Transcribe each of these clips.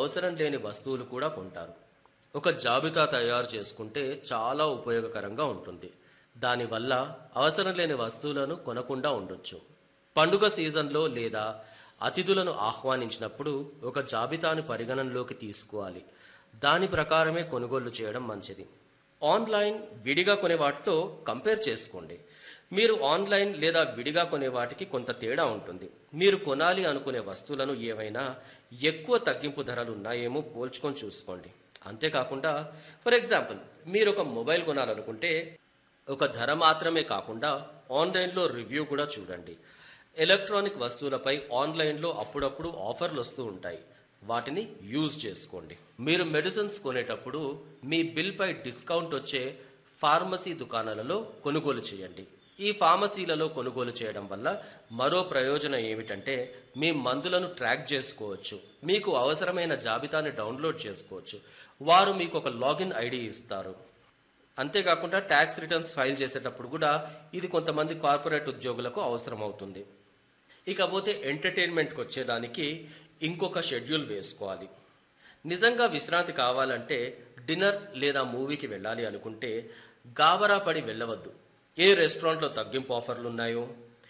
అవసరం లేని వస్తువులు కూడా కొంటారు ఒక జాబితా తయారు చేసుకుంటే చాలా ఉపయోగకరంగా ఉంటుంది దానివల్ల అవసరం లేని వస్తువులను కొనకుండా ఉండొచ్చు పండుగ సీజన్లో లేదా అతిథులను ఆహ్వానించినప్పుడు ఒక జాబితాను పరిగణనలోకి తీసుకోవాలి దాని ప్రకారమే కొనుగోలు చేయడం మంచిది ఆన్లైన్ విడిగా కొనే వాటితో కంపేర్ చేసుకోండి మీరు ఆన్లైన్ లేదా విడిగా కొనే వాటికి కొంత తేడా ఉంటుంది మీరు కొనాలి అనుకునే వస్తువులను ఏవైనా ఎక్కువ తగ్గింపు ధరలు ఉన్నాయేమో పోల్చుకొని చూసుకోండి అంతేకాకుండా ఫర్ ఎగ్జాంపుల్ మీరు ఒక మొబైల్ కొనాలనుకుంటే ఒక ధర మాత్రమే కాకుండా ఆన్లైన్లో రివ్యూ కూడా చూడండి ఎలక్ట్రానిక్ వస్తువులపై ఆన్లైన్లో అప్పుడప్పుడు ఆఫర్లు వస్తూ ఉంటాయి వాటిని యూజ్ చేసుకోండి మీరు మెడిసిన్స్ కొనేటప్పుడు మీ బిల్పై డిస్కౌంట్ వచ్చే ఫార్మసీ దుకాణాలలో కొనుగోలు చేయండి ఈ ఫార్మసీలలో కొనుగోలు చేయడం వల్ల మరో ప్రయోజనం ఏమిటంటే మీ మందులను ట్రాక్ చేసుకోవచ్చు మీకు అవసరమైన జాబితాని డౌన్లోడ్ చేసుకోవచ్చు వారు మీకు ఒక లాగిన్ ఐడి ఇస్తారు అంతేకాకుండా ట్యాక్స్ రిటర్న్స్ ఫైల్ చేసేటప్పుడు కూడా ఇది కొంతమంది కార్పొరేట్ ఉద్యోగులకు అవసరం అవుతుంది ఇకపోతే ఎంటర్టైన్మెంట్కి వచ్చేదానికి ఇంకొక షెడ్యూల్ వేసుకోవాలి నిజంగా విశ్రాంతి కావాలంటే డిన్నర్ లేదా మూవీకి వెళ్ళాలి అనుకుంటే గాబరా పడి వెళ్ళవద్దు ఏ రెస్టారెంట్లో తగ్గింపు ఆఫర్లు ఉన్నాయో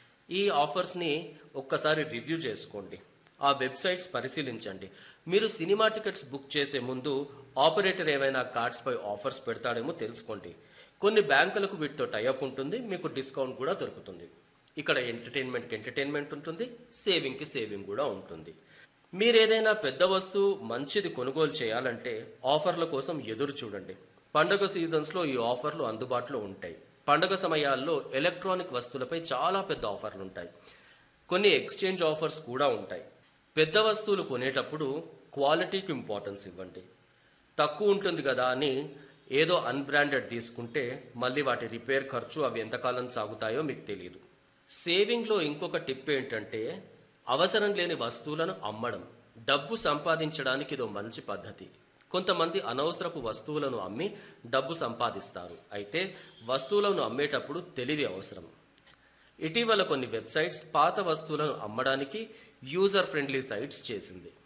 ఈ ఆఫర్స్ని ఒక్కసారి రివ్యూ చేసుకోండి ఆ వెబ్సైట్స్ పరిశీలించండి మీరు సినిమా టికెట్స్ బుక్ చేసే ముందు ఆపరేటర్ ఏవైనా కార్డ్స్పై ఆఫర్స్ పెడతాడేమో తెలుసుకోండి కొన్ని బ్యాంకులకు వీటితో టైఅప్ ఉంటుంది మీకు డిస్కౌంట్ కూడా దొరుకుతుంది ఇక్కడ ఎంటర్టైన్మెంట్కి ఎంటర్టైన్మెంట్ ఉంటుంది సేవింగ్కి సేవింగ్ కూడా ఉంటుంది మీరు ఏదైనా పెద్ద వస్తువు మంచిది కొనుగోలు చేయాలంటే ఆఫర్ల కోసం ఎదురు చూడండి పండుగ సీజన్స్లో ఈ ఆఫర్లు అందుబాటులో ఉంటాయి పండుగ సమయాల్లో ఎలక్ట్రానిక్ వస్తువులపై చాలా పెద్ద ఆఫర్లు ఉంటాయి కొన్ని ఎక్స్చేంజ్ ఆఫర్స్ కూడా ఉంటాయి పెద్ద వస్తువులు కొనేటప్పుడు క్వాలిటీకి ఇంపార్టెన్స్ ఇవ్వండి తక్కువ ఉంటుంది కదా అని ఏదో అన్బ్రాండెడ్ తీసుకుంటే మళ్ళీ వాటి రిపేర్ ఖర్చు అవి ఎంతకాలం సాగుతాయో మీకు తెలియదు సేవింగ్లో ఇంకొక టిప్ ఏంటంటే అవసరం లేని వస్తువులను అమ్మడం డబ్బు సంపాదించడానికి ఇదో మంచి పద్ధతి కొంతమంది అనవసరపు వస్తువులను అమ్మి డబ్బు సంపాదిస్తారు అయితే వస్తువులను అమ్మేటప్పుడు తెలివి అవసరం ఇటీవల కొన్ని వెబ్సైట్స్ పాత వస్తువులను అమ్మడానికి యూజర్ ఫ్రెండ్లీ సైట్స్ చేసింది